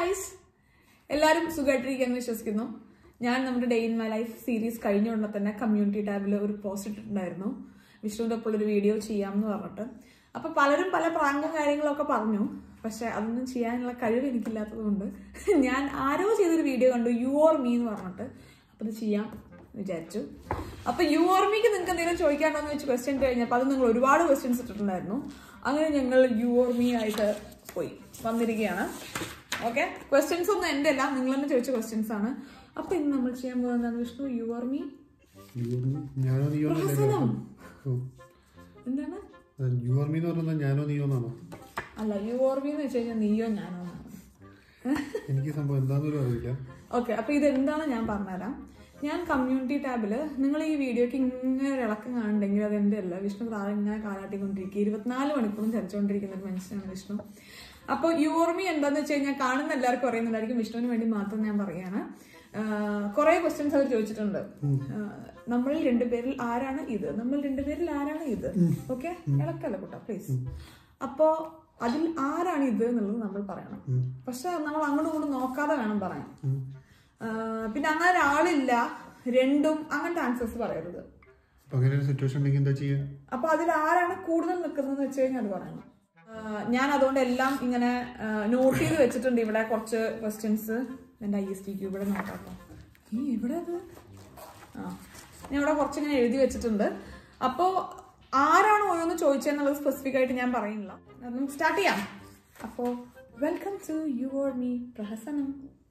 Guys എല്ലാവരും സുഖമായിട്ടിരിക്കാന്ന് വിശ്വസിക്കുന്നു ഞാൻ നമ്മുടെ day in my life series കഴിഞ്ഞ ഉടനെ തന്നെ കമ്മ്യൂണിറ്റി ടാബിൽ ഒരു പോസ്റ്റ് ഇട്ടിട്ടുണ്ടായിരുന്നു വിഷ്ണുവിന്റെ ഒപ്പം ഒരു വീഡിയോ ചെയ്യാമെന്ന് പറഞ്ഞിട്ട് അപ്പൊ പലരും പല പ്രാങ്കും കാര്യങ്ങളൊക്കെ പറഞ്ഞു പക്ഷെ അതൊന്നും ചെയ്യാനുള്ള കഴിവ് എനിക്കില്ലാത്തത് കൊണ്ട് ഞാൻ ആരോ ചെയ്തൊരു വീഡിയോ കണ്ടു യു ഓർ മീ എന്ന് പറഞ്ഞിട്ട് അപ്പൊ ഇത് ചെയ്യാം എന്ന് വിചാരിച്ചു അപ്പൊ യു ഓർ മീക്ക് നിങ്ങൾക്ക് എന്തെങ്കിലും ചോദിക്കാണ്ടോ എന്ന് വെച്ച് ക്വസ്റ്റ്യൻ കഴിഞ്ഞപ്പോൾ അത് നിങ്ങൾ ഒരുപാട് ക്വസ്റ്റ്യൻസ് ഇട്ടിട്ടുണ്ടായിരുന്നു അങ്ങനെ ഞങ്ങൾ യു ഓർ മീ ആയിട്ട് പോയി വന്നിരിക്കുകയാണ് ഓക്കെ ക്വസ്റ്റ്യൻസ് ഒന്നും എൻ്റെ അല്ല നിങ്ങൾ തന്നെ ചോദിച്ച ക്വസ്റ്റ്യൻസ് ആണ് അപ്പൊ ഇന്ന് നമ്മൾ ചെയ്യാൻ പോകുന്നതാണ് വിഷ്ണു യു ഓർ മീ ഞാനോ നീയോ പ്രഹസനം. എന്താണ് യു ആർ മീ എന്ന് പറഞ്ഞാൽ ഞാനോ നീയോ എന്നാണോ അല്ല യു ഓർ മീ എന്ന് വെച്ച് കഴിഞ്ഞാൽ നീയോ ഞാനോ എന്നാണ് എനിക്ക് ഈ സംഭവം എന്താണെന്നൊരു അറിയില്ല ഓക്കെ അപ്പൊ ഇത് എന്താണ് ഞാൻ പറഞ്ഞുതരാം ഞാൻ കമ്മ്യൂണിറ്റി ടാബിൽ നിങ്ങൾ ഈ വീഡിയോക്ക് ഇങ്ങനെ ഒരു ഇളക്കം കാണുന്നുണ്ടെങ്കിൽ അത് എൻ്റെ അല്ല വിഷ്ണു താഴെ ഇങ്ങനെ കാലാട്ടിക്കൊണ്ടിരിക്കുക ഇരുപത്തിനാല് മണിക്കൂറും ചലിച്ചുകൊണ്ടിരിക്കുന്ന ഒരു മനുഷ്യനാണ് വിഷ്ണു അപ്പോൾ യൂർമി എന്താന്ന് വെച്ച് കഴിഞ്ഞാൽ കാണുന്ന എല്ലാവർക്കും അറിയുന്നുണ്ടായിരിക്കും വിഷ്ണുവിന് വേണ്ടി മാത്രം ഞാൻ പറയാണ് കുറെ ക്വസ്റ്റ്യൻസ് അവർ ചോദിച്ചിട്ടുണ്ട് ആഹ് നമ്മളിൽ രണ്ടുപേരിൽ ആരാണ് ഇത് നമ്മൾ രണ്ടുപേരിൽ ആരാണ് ഇത് ഓക്കെ ഇളക്കല്ല കൂട്ടോ പ്ലീസ് അപ്പോ അതിൽ ആരാണ് ഇത് എന്നുള്ളത് നമ്മൾ പറയണം പക്ഷെ നമ്മൾ അങ്ങോട്ടും ഇങ്ങോട്ടും നോക്കാതെ വേണം പറയാൻ ആഹ് പിന്നെ അങ്ങനെ ഒരാളില്ല രണ്ടും അങ്ങനത്തെ ആൻസേഴ്സ് പറയരുത് അപ്പൊ അങ്ങനെ ഒരു സിറ്റുവേഷൻ ഉണ്ടെങ്കിൽ എന്താ ചെയ്യാ അപ്പൊ അതിൽ ആരാണ് കൂടുതൽ നിൽക്കുന്നത് വെച്ച് കഴിഞ്ഞാൽ അത് പറയണം ആഹ് ഞാൻ അതുകൊണ്ട് എല്ലാം ഇങ്ങനെ നോട്ട് ചെയ്ത് വെച്ചിട്ടുണ്ട് ഇവിടെ കുറച്ച് ക്വസ്റ്റ്യൻസ് എൻ്റെ ഐ എസ് ടി ക്യൂ ഇവിടെ നോക്കാം ഈ ഇവിടെ അത് ആ ഞാൻ ഇവിടെ കുറച്ച് ഇങ്ങനെ എഴുതി വെച്ചിട്ടുണ്ട് അപ്പോൾ ആരാണ് ഓരോന്ന് ചോദിച്ചതെന്നുള്ളത് സ്പെസിഫിക് ആയിട്ട് ഞാൻ പറയുന്നില്ല നമുക്ക് സ്റ്റാർട്ട് ചെയ്യാം അപ്പോൾ welcome to you or me പ്രഹസനം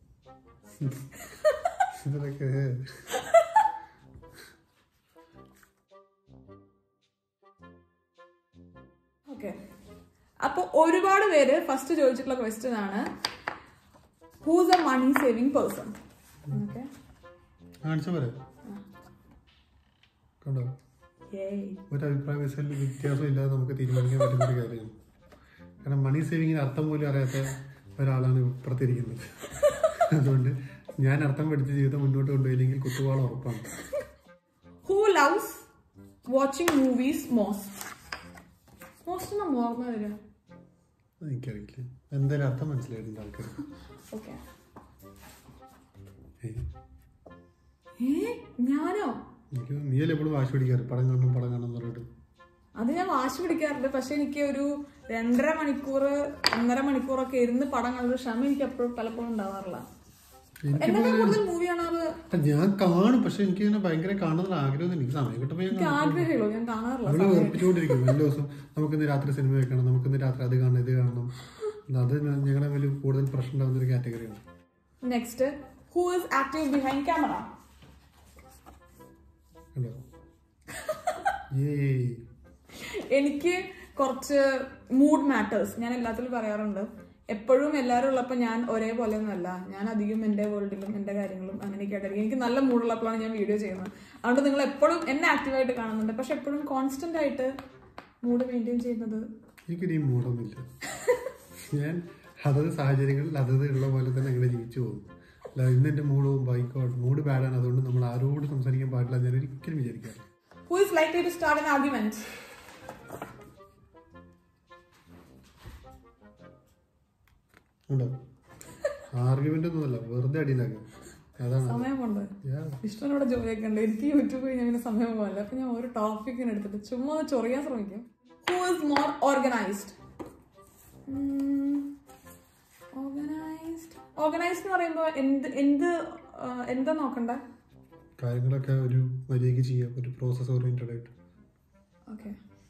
ഇതൊക്കെ ഓക്കെ അപ്പൊ ഒരുപാട് പേര് ഫസ്റ്റ് ചോദിച്ചിട്ടുള്ള ക്വസ്റ്റ്യൻ ആണ് who's a money saving person okay കാണിച്ച പോലെ കണ്ടോ ഒരു അഭിപ്രായ വ്യത്യാസം വ്യത്യാസം ഇല്ലാതെ നമുക്ക് തീരുമാനിക്കാൻ പറ്റുന്ന ഒരു കാര്യമാണ് കാരണം മണി സേവിങ്ങിന് അർത്ഥം പോലും അറിയാത്ത ഒരാളാണ് ഇപ്പുറത്തിരിക്കുന്നത് അതുകൊണ്ട് ഞാൻ അർത്ഥം പഠിച്ച ജീവിതം മുന്നോട്ട് കൊണ്ടുപോയില്ലെങ്കിൽ കുത്തുവാളം ഉറപ്പാണ് who loves watching movies most most നമ്മൾ ഓർമ്മ വരിക എനിക്കറിയില്ല എന്തായാലും അർത്ഥം മനസ്സിലായിട്ടുണ്ട് ആൾക്കാർ ഓക്കെ ഏ ഞാനോ എനിക്ക് നീയല്ലേ എപ്പോഴും വാശി പിടിക്കാറ് പടം കാണണം പടം കാണണം എന്ന് പറഞ്ഞിട്ട് അത് ഞാൻ വാശി പിടിക്കാറുണ്ട് പക്ഷെ എനിക്ക് ഒരു രണ്ടര മണിക്കൂർ ഒന്നര മണിക്കൂറൊക്കെ ഇരുന്ന് പടം കണ്ടൊരു ക്ഷമ എനിക്ക് എപ്പോഴും പലപ്പോഴും ഉണ്ടാവാറില്ല എന്നൊക്കെ കൂടുതൽ മൂവി കാണാറ് ഞാൻ കാണും പക്ഷെ എനിക്ക് ഇങ്ങനെ ഭയങ്കര കാണുന്ന ആഗ്രഹം എനിക്ക് സമയം കിട്ടുമ്പോൾ ഞാൻ എനിക്ക് ആഗ്രഹമുള്ളൂ ഞാൻ കാണാറില്ല നമ്മള് വെറുപ്പിച്ചുകൊണ്ടിരിക്കും എല്ലാ ദിവസം നമുക്കിന്ന് രാത്രി സിനിമ വെക്കണം നമുക്കിന്ന് രാത്രി അത് കാണണം ഇത് കാണണം അത് ഞങ്ങളുടെ വലിയ കൂടുതൽ പ്രശ്നം ഉണ്ടാകുന്ന ഒരു കാറ്റഗറിയാണ് next who is active behind camera കണ്ടോ ഏയ് എനിക്ക് കുറച്ച് മൂഡ് മാറ്റേഴ്സ് ഞാൻ എല്ലാത്തിലും പറയാറുണ്ട് എപ്പോഴും എല്ലാവരും ഉള്ളപ്പോൾ ഞാൻ ഒരേപോലെ ഒന്നുമല്ല ഞാൻ അധികം എൻ്റെ വേൾഡിലും എൻ്റെ കാര്യങ്ങളും അങ്ങനെയൊക്കെ ആയിട്ടായിരിക്കും എനിക്ക് നല്ല മൂഡുള്ളപ്പോഴാണ് ഞാൻ വീഡിയോ ചെയ്യുന്നത് അതുകൊണ്ട് നിങ്ങൾ എപ്പോഴും എന്നെ ആക്റ്റീവായിട്ട് കാണുന്നുണ്ട് പക്ഷെ എപ്പോഴും കോൺസ്റ്റന്റ് ആയിട്ട് മൂഡ് മെയിൻറ്റെയിൻ ചെയ്യുന്നത് എനിക്കൊരു ഈ മൂടൊന്നുമില്ല ഞാൻ അതത് സാഹചര്യങ്ങളിൽ അതത് ഉള്ള പോലെ തന്നെ അങ്ങനെ ജീവിച്ചു പോകും അല്ല ഇന്ന് എൻ്റെ മൂഡ് ബൈക്കോട്ട് മൂഡ് ബാഡാണ് അതുകൊണ്ട് നമ്മൾ ആരോട് സംസാരിക്കാൻ പാടില്ല ഞാൻ ഒരിക്കലും വിചാരിക്കാറില്ല who is likely to start an argument ഉണ്ടോ ആർഗ്യുമെന്റ് ഒന്നുമല്ല വെറുതെ അടിയിലാക്കുക അതാണ് സമയമുണ്ട് Yeah. ഇഷ്ടനോടെ ജോലിയൊക്കെ ഉണ്ട് എനിക്ക് യൂട്യൂബ് കഴിഞ്ഞാൽ പിന്നെ സമയം പോകല്ല അപ്പൊ ഞാൻ ഒരു ടോപ്പിക്കിന് എടുത്തിട്ട് ചുമ്മാ ഒന്ന് ചൊറിയാൻ ശ്രമിക്കും who is more organised organised organised എന്ന് പറയുമ്പോൾ എന്ത് എന്ത് ആ, എന്താ നോക്കണ്ടേ കാര്യങ്ങളൊക്കെ ഒരു മര്യാദയ്ക്ക് ചെയ്യാം ഒരു പ്രോസസ് ഓറിയന്റഡ് ആയിട്ട് ഓക്കെ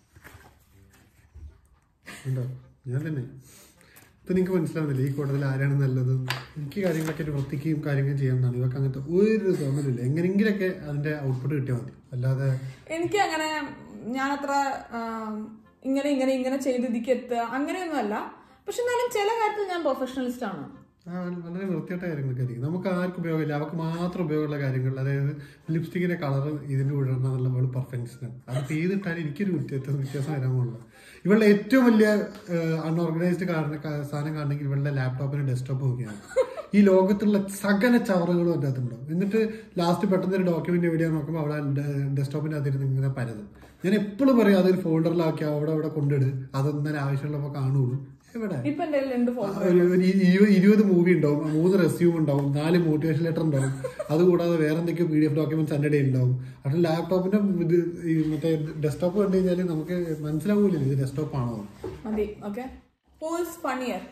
ഉണ്ടോ ഞാൻ തന്നെ ഇപ്പൊ നിങ്ങൾക്ക് മനസ്സിലാവുന്നില്ല ഈ കൂട്ടത്തിൽ ആരാണ് നല്ലത് എനിക്ക് കാര്യങ്ങളൊക്കെ ഒരു വൃത്തിക്കും കാര്യങ്ങളും ചെയ്യാമെന്നാണ് ഇവർക്ക് അങ്ങനത്തെ ഒരു തോന്നലില്ല എങ്ങനെങ്കിലൊക്കെ അതിന്റെ ഔട്ട്പുട്ട് കിട്ടിയാൽ മതി അല്ലാതെ എനിക്ക് അങ്ങനെ ഞാനത്ര ആ, ഇങ്ങനെ ഇങ്ങനെ ഇങ്ങനെ ചെയ്ത് ഇതിക്ക് എത്തുക അങ്ങനെയൊന്നുമല്ല പക്ഷെ എന്നാലും ചില കാര്യത്തിൽ ഞാൻ പ്രൊഫഷണലിസ്റ്റ് ആണ് ആ, വളരെ വൃത്തിയായിട്ട കാര്യങ്ങളൊക്കെ ആയിരിക്കും നമുക്ക് ആർക്കും ഉപയോഗമില്ല അവർക്ക് മാത്രം ഉപയോഗമുള്ള കാര്യങ്ങൾ അതായത് ലിപ്സ്റ്റിക്കിന്റെ കളർ ഇതിന്റെ കൂടെ ഇടണം എന്നുള്ള അവള് പെർഫെക്ഷനാണ് അത് ചെയ്തിട്ടാൽ എനിക്കൊരു വ്യത്യാസം വ്യത്യാസം വരാൻ പോകുന്നില്ല ഇവളുടെ ഏറ്റവും വലിയ അൺഓർഗനൈസ്ഡ് സാധനം കാണണമെങ്കിൽ ഇവളുടെ ലാപ്ടോപ്പിന് ഡെസ്ക്ടോപ്പ് നോക്കിയാണ് ഈ ലോകത്തുള്ള സകല ചവറുകളും അതിൻ്റെ അകത്തുണ്ടാവും എന്നിട്ട് ലാസ്റ്റ് പെട്ടെന്ന് ഒരു ഡോക്യുമെന്റ് എവിടെയാ നോക്കുമ്പോൾ അവിടെ ഡെസ്ക്ടോപ്പിന്റെ അകത്തിരുന്ന് ഇങ്ങനെ പരതും ഞാൻ എപ്പോഴും പറയും അതൊരു ഫോൾഡറിലാക്കി അവിടെ അവിടെ കൊണ്ടിട് അതൊന്നും ആവശ്യമുള്ളപ്പോൾ കാണുള്ളൂ എവിടെ ഇപ്പൊ എന്റെ കയ്യിൽ രണ്ട് ഫോട്ടോ ഒരു ഒരു ഇരു- ഇരുപത് മൂവി ഉണ്ടാവും മൂന്ന് റെസ്യൂം ഉണ്ടാവും നാല് മോട്ടിവേഷൻ ലെറ്റർ ഉണ്ടാവും അതുകൂടാതെ വേറെ എന്തൊക്കെയോ പി ഡി എഫ് ഡോക്യുമെന്റ്സ് എൻ്റെ ഇടയിൽ ഉണ്ടാവും അത് ലാപ്ടോപ്പിന്റെ ഇത് ഈ മറ്റേ ഡെസ്ക്ടോപ്പ് കണ്ടു കഴിഞ്ഞാൽ നമുക്ക് മനസ്സിലാവൂലല്ലോ ഇത് ഡെസ്ക്ടോപ്പ് ആണോ മതി ഓക്കെ ഹൂസ് ഫണ്ണിയർ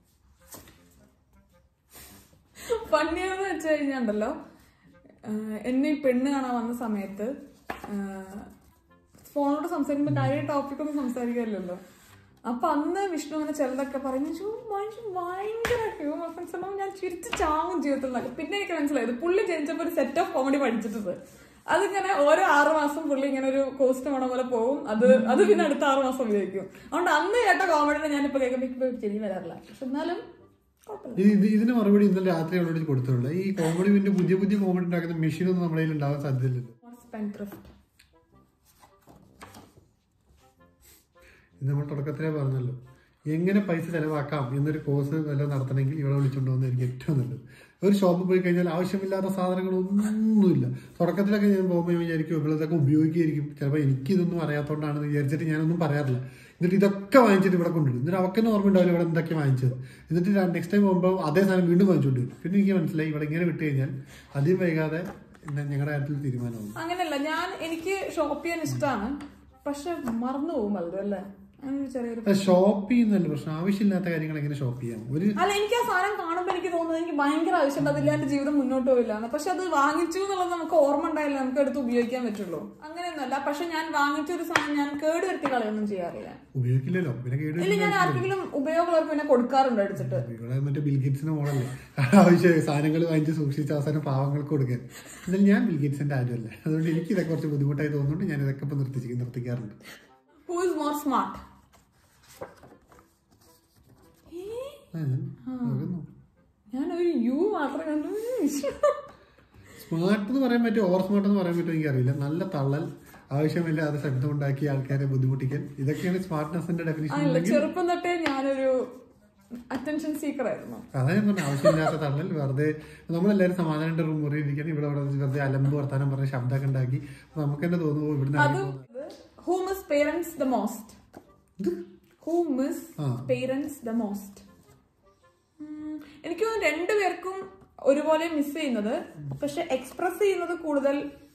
ഫണ്ണിയർ എന്ന് വെച്ച് കഴിഞ്ഞാണ്ടല്ലോ ആഹ് എന്നെ ഈ പെണ്ണ് കാണാൻ വന്ന സമയത്ത് ഫോണിലോട് സംസാരിക്കുമ്പോൾ കാര്യം ടോപ്പിക് ഒന്നും സംസാരിക്കില്ലല്ലോ അപ്പൊ അന്ന് വിഷ്ണു അങ്ങനെ ചിലതൊക്കെ പറഞ്ഞു "ശ്ശോ, മനുഷ്യൻ ഭയങ്കര ഹ്യൂമർ സെൻസ് ഉണ്ടാവും ഞാൻ ചിരിച്ച് ചാവും ജീവിതത്തിൽ എന്നൊക്കെ പിന്നെ എനിക്ക് മനസ്സിലായത് പുള്ളി ജനിച്ചപ്പോൾ ഒരു സെറ്റ് ഓഫ് കോമഡി പഠിച്ചിട്ടത് അതിങ്ങനെ ഓരോ ആറ് മാസം പുള്ളി ഇങ്ങനെ ഒരു കോസ്റ്റ് പോണ പോലെ പോകും അത് അത് പിന്നെ അടുത്ത ആറ് മാസം ഉപയോഗിക്കും അതുകൊണ്ട് അന്ന് കേട്ട കോമഡിനെ ഞാനിപ്പോ കേൾക്കുമ്പോൾ ഇപ്പൊ ചിരി വരാറില്ല പക്ഷെ എന്നാലും കുഴപ്പമില്ല ഇത് ഇത് ഇതിന് മറുപടി ഇന്നലെ രാത്രി അവളോട് കൊടുത്തുള്ളൂ ഈ കോമഡി പിന്നെ പുതിയ പുതിയ കോമഡി ഉണ്ടാക്കുന്ന മെഷീനൊന്നും നമ്മുടെ കയ്യിൽ ഉണ്ടാവാൻ സാധ്യതയില്ലല്ലോ സ്പെൻഡ്രിഫ്റ്റ് ഇത് നമ്മൾ തുടക്കത്തിലേ പറഞ്ഞല്ലോ എങ്ങനെ പൈസ ചെലവാക്കാം എന്നൊരു കോഴ്സ് വല്ലതും നടത്തണമെങ്കിൽ ഇവിടെ വിളിച്ചുകൊണ്ട് പോകുന്നതായിരിക്കും ഏറ്റവും നല്ലത് ഒരു ഷോപ്പിൽ പോയി കഴിഞ്ഞാൽ ആവശ്യമില്ലാത്ത സാധനങ്ങളൊന്നുമില്ല തുടക്കത്തിലൊക്കെ ഞാൻ പോകുമ്പോൾ ഞാൻ വിചാരിക്കും ഇവളിതൊക്കെ ഉപയോഗിക്കുകയായിരിക്കും ചിലപ്പോൾ എനിക്കിതൊന്നും അറിയാത്തതുകൊണ്ടാണെന്ന് വിചാരിച്ചിട്ട് ഞാനൊന്നും പറയാറില്ല എന്നിട്ട് ഇതൊക്കെ വാങ്ങിച്ചിട്ട് ഇവിടെ കൊണ്ടിടും എന്നിട്ട് അവക്കെന്നെ ഓർമ്മ ഉണ്ടാവില്ല ഇവിടെ എന്തൊക്കെ വാങ്ങിച്ചത് എന്നിട്ട് നെക്സ്റ്റ് ടൈം പോകുമ്പോൾ അതേ സാധനം വീണ്ടും വാങ്ങിച്ചുകൊണ്ട് വരും പിന്നെ എനിക്ക് മനസ്സിലായി ഇവിടെ ഇങ്ങനെ വിട്ട് കഴിഞ്ഞാൽ അധികം വൈകാതെ ഞങ്ങളുടെ കാര്യത്തിൽ തീരുമാനമാകും അങ്ങനെയല്ല ഞാൻ എനിക്ക് ഷോപ്പ് ചെയ്യാൻ ഇഷ്ടമാണ് പക്ഷെ മറന്നു പോകും പലരും അല്ലേ അങ്ങനെ ഒരു ചെറിയൊരു ഷോപ്പ് ചെയ്യുന്നതല്ല പ്രശ്നം ആവശ്യമില്ലാത്ത കാര്യങ്ങൾ എങ്ങനെ ഷോപ്പ് ചെയ്യാം ഒരു അല്ല എനിക്ക് ആ സാധനം കാണുമ്പോൾ എനിക്ക് തോന്നുന്നത് എനിക്ക് ഭയങ്കര ആവശ്യമുണ്ട് അതില്ല എന്റെ ജീവിതം മുന്നോട്ട് പോയില്ല പക്ഷെ അത് വാങ്ങിച്ചു എന്നുള്ളത് നമുക്ക് ഓർമ്മ ഉണ്ടായില്ല നമുക്ക് എടുത്ത് ഉപയോഗിക്കാൻ പറ്റുള്ളൂ അങ്ങനെയൊന്നുമല്ല പക്ഷെ ഞാൻ വാങ്ങിച്ച ഒരു സാധനം ഞാൻ കേട് വരുത്തി കളയൊന്നും ചെയ്യാറില്ല ഉപയോഗിക്കില്ലല്ലോ പിന്നെ കേട് ഇല്ല ഞാൻ ആർക്കെങ്കിലും ഉപയോഗമുള്ളവർക്ക് പിന്നെ കൊടുക്കാറുണ്ട് അടിച്ചിട്ട് ഇവിടെ മറ്റേ ബിൽഗേറ്റ്സിന്റെ മോഡല്ലേ ആവശ്യം സാധനങ്ങൾ വാങ്ങിച്ച് സൂക്ഷിച്ച് അവസാനം പാവങ്ങൾക്ക് കൊടുക്കാൻ എന്നാലും ഞാൻ ബിൽഗേറ്റ്സിന്റെ ആരുമല്ല അതുകൊണ്ട് എനിക്ക് ഇതൊക്കെ കുറച്ച് ബുദ്ധിമുട്ടായി തോന്നുന്നുണ്ട് ഞാൻ ഇതൊക്കെ ഇപ്പൊ നിർത്തിച്ച് നിർത്തിക്കാറുണ്ട് ഹൂ ഇസ് മോർ സ്മാർട്ട് ആ, ഞാൻ നോക്കുന്നു. ഞാൻ ഒരു യു മാത്രമേ കണ്ടു സ്മാർട്ട് എന്ന് പറയാൻ പറ്റും ഓവർ സ്മാർട്ട് എന്ന് പറയാൻ പറ്റും എനിക്കറിയില്ല നല്ല തള്ളൽ ആവശ്യമില്ലാതെ ശബ്ദം ഉണ്ടാക്കി ആൾക്കാരെ ബുദ്ധിമുട്ടിക്കൽ ഇതൊക്കെയാണ് സ്മാർട്ട്നെസിന്റെ ഡെഫിനിഷൻ അല്ല ചെറുപ്പം തൊട്ടേ ഞാനൊരു അറ്റൻഷൻ സീക്കർ ആയിരുന്നു അതാ ഞാൻ പറഞ്ഞ ആവശ്യമില്ലാത്ത തള്ളൽ വെറുതെ നമ്മളെല്ലാവരും സമാധാനം റൂം മുറി ഇരിക്കാൻ ഇവിടെ ഇവിടെ വെറുതെ അലമ്പ് വർത്താനം പറഞ്ഞ ശബ്ദമൊക്കെ ഉണ്ടാക്കി അപ്പൊ നമുക്ക് തന്നെ തോന്നുന്നു ഇവിടുന്ന് അത് who miss parents the most who miss ah. Parents the most എനിക്ക് തോന്നുന്നു രണ്ടുപേർക്കും ഒരുപോലെ മിസ് ചെയ്യുന്നത് പക്ഷെ എക്സ്പ്രസ് ചെയ്യുന്നത് കൂടുതൽ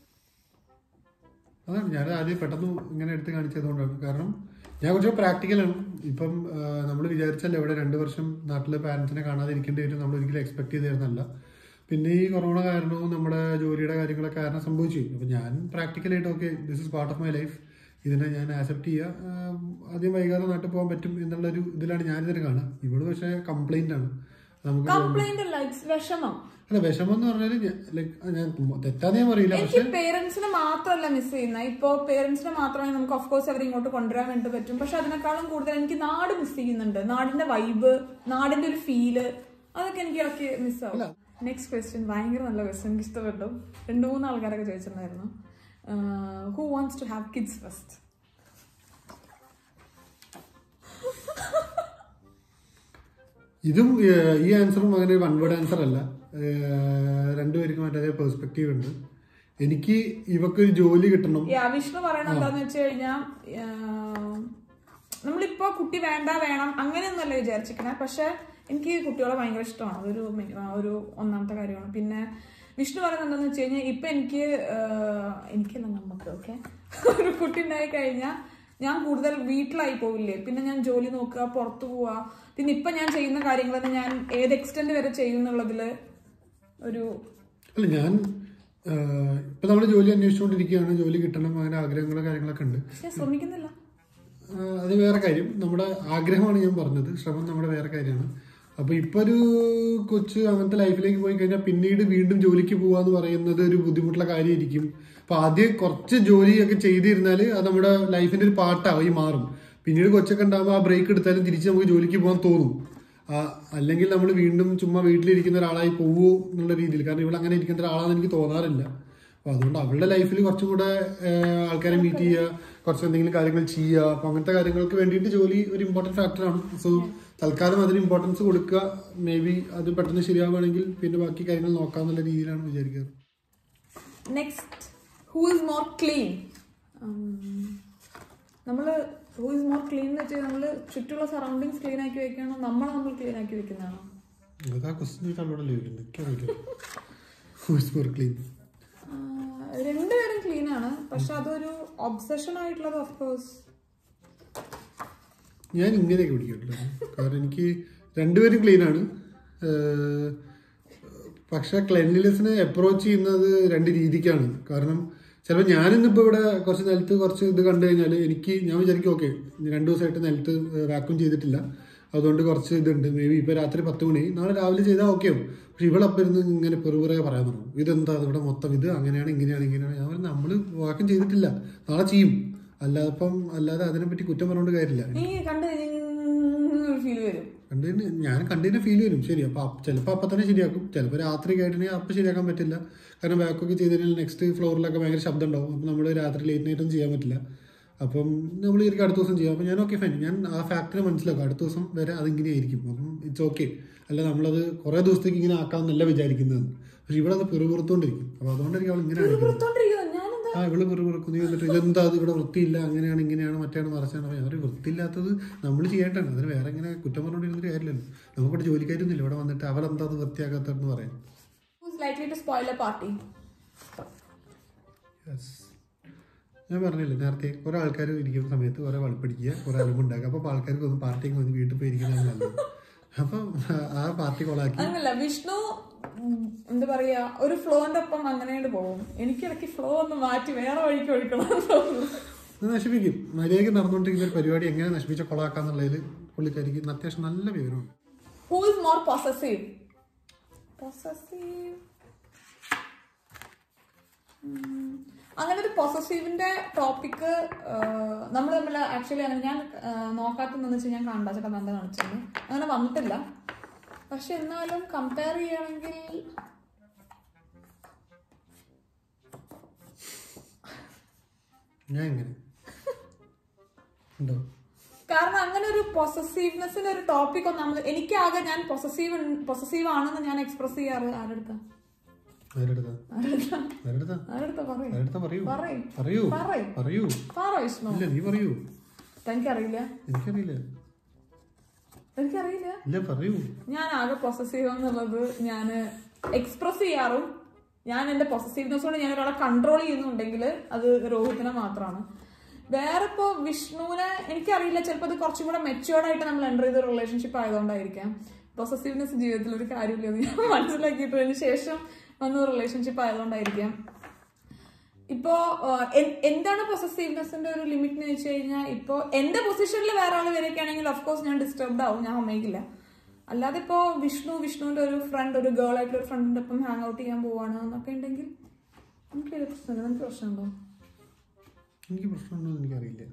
അതാണ് ഞാൻ ആദ്യം പെട്ടെന്ന് ഇങ്ങനെ എടുത്ത് കാണിച്ചതുകൊണ്ടാണ് കാരണം ഞാൻ കുറച്ച് പ്രാക്ടിക്കലാണ് ഇപ്പം നമ്മൾ വിചാരിച്ചാൽ എവിടെ രണ്ട് വർഷം നാട്ടിലെ പാരന്റ്സിനെ കാണാതെ ഇരിക്കേണ്ടി വരും നമ്മൾ ഒരിക്കലും എക്സ്പെക്ട് ചെയ്തിരുന്നല്ല പിന്നെ ഈ കൊറോണ കാരണവും നമ്മുടെ ജോലിയുടെ കാര്യങ്ങളൊക്കെ കാരണം സംഭവിച്ചു അപ്പൊ ഞാൻ പ്രാക്ടിക്കലായിട്ട് okay this is part of my life ഇതിനെ ഞാൻ ആക്സെപ്റ്റ് ചെയ്യുക ആഹ് ആദ്യം വൈകാതെ നാട്ടിൽ പോകാൻ പറ്റും എന്നുള്ളൊരു ഇതിലാണ് ഞാൻ ഇതിനെ കാണുക ഇവള് പക്ഷേ കംപ്ലൈന്റ് ആണ് നമുക്ക് കംപ്ലൈന്റ് അല്ല ഇറ്റ്സ് വിഷമം അല്ല വിഷമം എന്ന് പറഞ്ഞാൽ ലൈക്ക് ഞാൻ തെറ്റാന്ന് ഞാൻ പറയില്ല പക്ഷെ എനിക്ക് പേരൻസിനെ മാത്രമല്ല മിസ് ചെയ്യുന്നത് ഇപ്പോ പേരൻസിനെ മാത്രമേ നമുക്ക് ഓഫ് കോഴ്സ് അവരെ ഇങ്ങോട്ട് കൊണ്ടുവരാൻ വേണ്ടി പറ്റും പക്ഷെ അതിനേക്കാളും കൂടുതൽ എനിക്ക് നാട് മിസ് ചെയ്യുന്നുണ്ട് നാടിന്റെ വൈബ് നാടിന്റെ ഒരു ഫീല് അതൊക്കെ എനിക്ക് ഇടയ്ക്ക് മിസ് ആവും നെക്സ്റ്റ് ക്വസ്റ്റ്യൻ ഭയങ്കര നല്ല ക്വസ്റ്റ്യൻ എനിക്ക് ഇഷ്ടപ്പെട്ടു രണ്ടു മൂന്ന് ആൾക്കാരൊക്കെ ചോദിച്ചിട്ടുണ്ടായിരുന്നു who wants to have kids first ഇതും ഏഹ്, ഈ ആൻസറും അങ്ങനെ വൺ വേർഡ് ആൻസർ അല്ല ഏഹ്, രണ്ടുപേർക്കും മറ്റേ പെർസ്പെക്റ്റീവ് ഉണ്ട് എനിക്ക് ഇവക്കൊരു ജോലി കിട്ടണം യാ വിഷ്ണു പറയണത് എന്താന്ന് വെച്ച് കഴിഞ്ഞാൽ നമ്മളിപ്പോ കുട്ടി വേണ്ട വേണം അങ്ങനെയൊന്നുമല്ല വിചാരിച്ചിരിക്കണേ പക്ഷെ എനിക്ക് കുട്ടികളെ ഭയങ്കര ഇഷ്ടമാണ് അതൊരു മെ- ആ, ഒരു ഒന്നാമത്തെ കാര്യമാണ് പിന്നെ വിഷ്ണു പറയുന്നത് എന്താന്ന് വെച്ച് കഴിഞ്ഞാൽ ഇപ്പൊ എനിക്ക് ആഹ്, എനിക്കല്ല നമുക്ക് ഓക്കെ ഒരു കുട്ടി ഉണ്ടായി കഴിഞ്ഞാൽ ഞാൻ കൂടുതൽ വീട്ടിലായി പോവില്ലേ പിന്നെ ഞാൻ ജോലി നോക്കുക പുറത്തു പോവുക പിന്നെ ഇപ്പൊ ഞാൻ ചെയ്യുന്ന കാര്യങ്ങൾ ഞാൻ ഏത് എക്സ്റ്റെന്റ് വരെ ചെയ്യുന്നുള്ളതില് ഒരു അല്ല ഞാൻ ഏഹ്, ഇപ്പൊ നമ്മൾ ജോലി അന്വേഷിച്ചുകൊണ്ടിരിക്കുകയാണ് ജോലി കിട്ടണം അങ്ങനെ ആഗ്രഹങ്ങളും കാര്യങ്ങളൊക്കെ ഉണ്ട് പക്ഷെ ശ്രമിക്കുന്നില്ല ആഹ്, അത് വേറെ കാര്യം നമ്മുടെ ആഗ്രഹമാണ് ഞാൻ പറഞ്ഞത് ശ്രമം നമ്മുടെ വേറെ കാര്യമാണ് അപ്പൊ ഇപ്പൊ ഒരു കൊച്ച് അങ്ങനത്തെ ലൈഫിലേക്ക് പോയി കഴിഞ്ഞാൽ പിന്നീട് വീണ്ടും ജോലിക്ക് പോവാന്ന് പറയുന്നത് ഒരു ബുദ്ധിമുട്ടുള്ള കാര്യമായിരിക്കും അപ്പൊ ആദ്യം കുറച്ച് ജോലിയൊക്കെ ചെയ്തിരുന്നാല് അത് നമ്മുടെ ലൈഫിന്റെ ഒരു പാട്ടായി മാറും പിന്നീട് കൊച്ചൊക്കെ ഉണ്ടാകുമ്പോൾ ആ ബ്രേക്ക് എടുത്താലും തിരിച്ച് നമുക്ക് ജോലിക്ക് പോകാൻ തോന്നും ആ, അല്ലെങ്കിൽ നമ്മൾ വീണ്ടും ചുമ്മാ വീട്ടിലിരിക്കുന്ന ഒരാളായി പോവോ എന്നുള്ള രീതിയിൽ കാരണം ഇവിടെ അങ്ങനെ ഇരിക്കേണ്ട ഒരാളാണെന്ന് എനിക്ക് തോന്നാറില്ല അപ്പൊ അതുകൊണ്ട് അവളുടെ ലൈഫിൽ കുറച്ചും കൂടെ ഏഹ്, ആൾക്കാരെ മീറ്റ് ചെയ്യുക കുറച്ച് എന്തെങ്കിലും കാര്യങ്ങൾ ചെയ്യുക അപ്പൊ അങ്ങനത്തെ കാര്യങ്ങൾക്ക് വേണ്ടിയിട്ട് ജോലി ഒരു ഇമ്പോർട്ടന്റ് ഫാക്ടറാണ് സോ തൽക്കാലം അതിന് ഇമ്പോർട്ടൻസ് കൊടുക്കുക മേ ബി അത് പെട്ടെന്ന് ശരിയാവുകയാണെങ്കിൽ പിന്നെ ബാക്കി കാര്യങ്ങൾ നോക്കാന്നുള്ള രീതിയിലാണ് വിചാരിക്കാറ് next who is more clean നമ്മൾ ഹൂ ഇസ് മോർ ക്ലീൻ എന്ന് വെച്ചാൽ നമ്മൾ ചുറ്റുള്ള സറൗണ്ടിങ്സ് ക്ലീൻ ആക്കി വെക്കണോ നമ്മളെ നമ്മൾ ക്ലീൻ ആക്കി വെക്കുന്നതാണോ അതാ ക്വസ്റ്റ്യൻ ചോദിച്ചാലോടല്ലേ ചോദിക്കുന്നത് എനിക്കറിയില്ല ഹൂസ് ഫോർ ക്ലീൻ ആ, രണ്ടുപേരും ക്ലീൻ ആണ് പക്ഷെ അതൊരു ഒബ്സഷൻ ആയിട്ടുള്ളത് ഓഫ് കോഴ്സ് ഞാൻ ഇങ്ങനെയൊക്കെ പിടിക്കട്ടില്ല കാരണം എനിക്ക് രണ്ടുപേരും ക്ലീൻ ആണ് ഏഹ്, പക്ഷെ ക്ലെൻലിനെസ്സിനെ അപ്രോച്ച് ചെയ്യുന്നത് രണ്ട് രീതിക്കാണ് കാരണം ചിലപ്പോൾ ഞാനിന്നിപ്പോൾ ഇവിടെ കുറച്ച് നിലത്ത് കുറച്ച് ഇത് കണ്ടു കഴിഞ്ഞാൽ എനിക്ക് ഞാൻ വിചാരിക്കും ഓക്കെ രണ്ട് ദിവസമായിട്ട് നിലത്ത് വാക്യൂം ചെയ്തിട്ടില്ല അതുകൊണ്ട് കുറച്ച് ഇതുണ്ട് മേ ബി ഇപ്പോൾ രാത്രി പത്ത് മണി നാളെ രാവിലെ ചെയ്താൽ ഓക്കെ ആവും പക്ഷെ ഇവളപ്പം ഇരുന്ന് ഇങ്ങനെ പെറുപെറുകെ പറയാൻ തുടങ്ങും ഇതെന്താ ഇവിടെ മൊത്തം ഇത് അങ്ങനെയാണ് ഇങ്ങനെയാണ് ഇങ്ങനെയാണ് ഞാൻ പറഞ്ഞു നമ്മൾ വാക്യം ചെയ്തിട്ടില്ല നാളെ ചെയ്യും അല്ലാതെ ഇപ്പം അല്ലാതെ അതിനെപ്പറ്റി കുറ്റം പറഞ്ഞുകൊണ്ട് കാര്യമില്ല നീ കണ്ടു ഫീൽ വരും കണ്ടതിന് ഞാൻ കണ്ടതിന് ഫീൽ വരും ശരി അപ്പൊ ചിലപ്പോൾ അപ്പം തന്നെ ശരിയാക്കും ചിലപ്പോൾ രാത്രി കേട്ടിട്ടുണ്ടെങ്കിൽ അപ്പം ശരിയാക്കാൻ പറ്റില്ല കാരണം ബാക്കൊക്കെ ചെയ്തതിനാൽ നെക്സ്റ്റ് ഫ്ലോറിലൊക്കെ ഭയങ്കര ശബ്ദം ഉണ്ടാവും അപ്പം നമ്മൾ രാത്രി ലേറ്റ് നൈറ്റ് ഒന്നും ചെയ്യാൻ പറ്റില്ല അപ്പം നമ്മൾ ശരിക്കും അടുത്ത ദിവസം ചെയ്യാം അപ്പം ഞാൻ ഓക്കെ ഫൈൻ ഞാൻ ആ ഫാക്ടറി മനസ്സിലാക്കും അടുത്ത ദിവസം വരെ അതിങ്ങനെ ആയിരിക്കും അപ്പം ഇറ്റ്സ് ഓക്കെ അല്ല നമ്മളത് കുറേ ദിവസത്തേക്ക് ഇങ്ങനെ ആക്കാമെന്നല്ല വിചാരിക്കുന്നത് പക്ഷെ ഇവിടെ അത് പിറുപിറുത്തോണ്ടിരിക്കും അപ്പോൾ അതുകൊണ്ടായിരിക്കും അവൾ ഇങ്ങനെ കാണിക്കുന്നത് പുറത്തോണ്ടിരിക്കുന്നു ഞാനെന്താ ആ ഇവള് പിറുപിറുക്കും നീ വന്നിട്ട് ഇതെന്താ അത് ഇവിടെ വൃത്തിയില്ല അങ്ങനെയാണ് ഇങ്ങനെയാണ് മറ്റാണ് മറിച്ചാണ് അവർ അവർ വൃത്തിയില്ലാത്തത് നമ്മൾ ചെയ്യേണ്ടതാണ് അതിന് വേറെ ഇങ്ങനെ കുറ്റം പറഞ്ഞുകൊണ്ടിരുന്നിട്ട് കാര്യമില്ലല്ലോ നമുക്കിവിടെ ജോലിക്കാരൊന്നുമില്ല ഇവിടെ വന്നിട്ട് അവരെന്താ അത് വൃത്തിയാക്കാത്തതെന്ന് പറയാം who's likely to spoil a party Yes. ഞാൻ പറഞ്ഞില്ലേ നേരത്തെ കുറെ ആൾക്കാർ ഇരിക്കുന്ന സമയത്ത് കുറെ വളിപ്പടിക്കുക കുറെ അലമ്പുണ്ടാക്കുക അപ്പോൾ ആൾക്കാർക്ക് ഒന്ന് പാർട്ടിക്ക് വന്ന് വീട്ടിൽ പോയി ഇരിക്കുന്നത് നല്ലത് അപ്പം ആ പാർട്ടി കൊളാക്കി അങ്ങനല്ല വിഷ്ണു ഉം, എന്താ പറയാ ഒരു ഫ്ലോന്റെ ഒപ്പം അങ്ങനെ പോകും എനിക്കിടയ്ക്ക് ഫ്ലോ ഒന്ന് മാറ്റി വേറെ വഴിക്ക് ഒഴിക്കണം എന്ന് തോന്നുന്നു ഇത് നശിപ്പിക്കും മര്യാദയ്ക്ക് നടന്നുകൊണ്ടിരിക്കുന്ന ഒരു പരിപാടി എങ്ങനെ നശിപ്പിച്ച കൊളാക്കാന്നുള്ളതിൽ പുള്ളിക്കാരിക്ക് അത്യാവശ്യം നല്ല വിവരമുണ്ട് who is more possessive possessive അങ്ങനെ ഒരു പൊസസീവിന്റെ ടോപ്പിക്ക് നമ്മൾ തമ്മിൽ ആക്ച്വലി അങ്ങനെ ഞാൻ നോക്കാത്തതെന്ന് വെച്ചാൽ ഞാൻ കണ്ടാ ചേട്ടാ നല്ല കാണിച്ചത് അങ്ങനെ വന്നിട്ടില്ല പക്ഷെ എന്നാലും കമ്പയർ ചെയ്യുകയാണെങ്കിൽ ഞാൻ എങ്ങനെ ഉണ്ടോ കാരണം അങ്ങനെ ഒരു പൊസസീവ്നെസ്സിന്റെ ഒരു ടോപ്പിക് ഒന്നും നമ്മൾ എനിക്കാകെ ഞാൻ പൊസസീവ് പൊസസീവ് ആണെന്ന് ഞാൻ എക്സ്പ്രസ് ചെയ്യാറ് ആരെടുത്ത ആരെടുത്താ ആരെടുത്താ ആരെടുത്ത പറയും ആരെടുത്താ പറയൂ പറയും പറയൂ പറയും പറയൂ പറ വിഷ്ണു ഇല്ല നീ പറയൂ എനിക്കറിയില്ല എനിക്കറിയില്ല എനിക്കറിയില്ല ഇല്ല പറയൂ ഞാൻ ആകെ പൊസസീവ് എന്നുള്ളത് ഞാൻ എക്സ്പ്രസ് ചെയ്യാറും ഞാൻ എന്റെ പൊസസീവ്നെസ് കൊണ്ട് ഞാൻ ഒരാളെ കൺട്രോൾ ചെയ്യുന്നുണ്ടെങ്കിൽ അത് രോഹിത്തിനെ മാത്രമാണ് വേറെ ഇപ്പോ വിഷ്ണുവിനെ എനിക്കറിയില്ല ചിലപ്പോൾ അത് കുറച്ചും കൂടെ മെച്ചുവേർഡ് ആയിട്ട് നമ്മൾ എൻ്റർ ചെയ്ത റിലേഷൻഷിപ്പ് ആയതുകൊണ്ടായിരിക്കാം പൊസസീവ്നെസ് ജീവിതത്തിൽ ഒരു കാര്യമില്ല എന്ന് ഞാൻ മനസ്സിലാക്കിയിട്ടതിന് ശേഷം വന്ന റിലേഷൻഷിപ്പ് ആയതുകൊണ്ടായിരിക്കാം ഇപ്പോ ആഹ്, എൻ- എന്താണ് പൊസസീവ്നെസിന്റെ ഒരു ലിമിറ്റ് എന്ന് വെച്ച് കഴിഞ്ഞാൽ ഇപ്പോ എന്റെ പൊസിഷനിൽ വേറെ ആൾ വരികയാണെങ്കിൽ ഓഫ് കോഴ്സ് ഞാൻ ഡിസ്റ്റർബ്ഡ് ആവും ഞാൻ സമ്മതിക്കില്ല അല്ലാതെ ഇപ്പോ വിഷ്ണു വിഷ്ണുവിന്റെ ഒരു ഫ്രണ്ട് ഒരു ഗേൾ ആയിട്ടുള്ള ഒരു ഫ്രണ്ടിന്റെ ഒപ്പം ഹാങ് ഔട്ട് ചെയ്യാൻ പോവാണ് എന്നൊക്കെ ഉണ്ടെങ്കിൽ നമുക്ക് ഇത് പ്രശ്നമില്ല നമുക്ക് പ്രശ്നമുണ്ടോ എനിക്ക് പ്രശ്നമുണ്ടോ എന്ന് എനിക്കറിയില്ല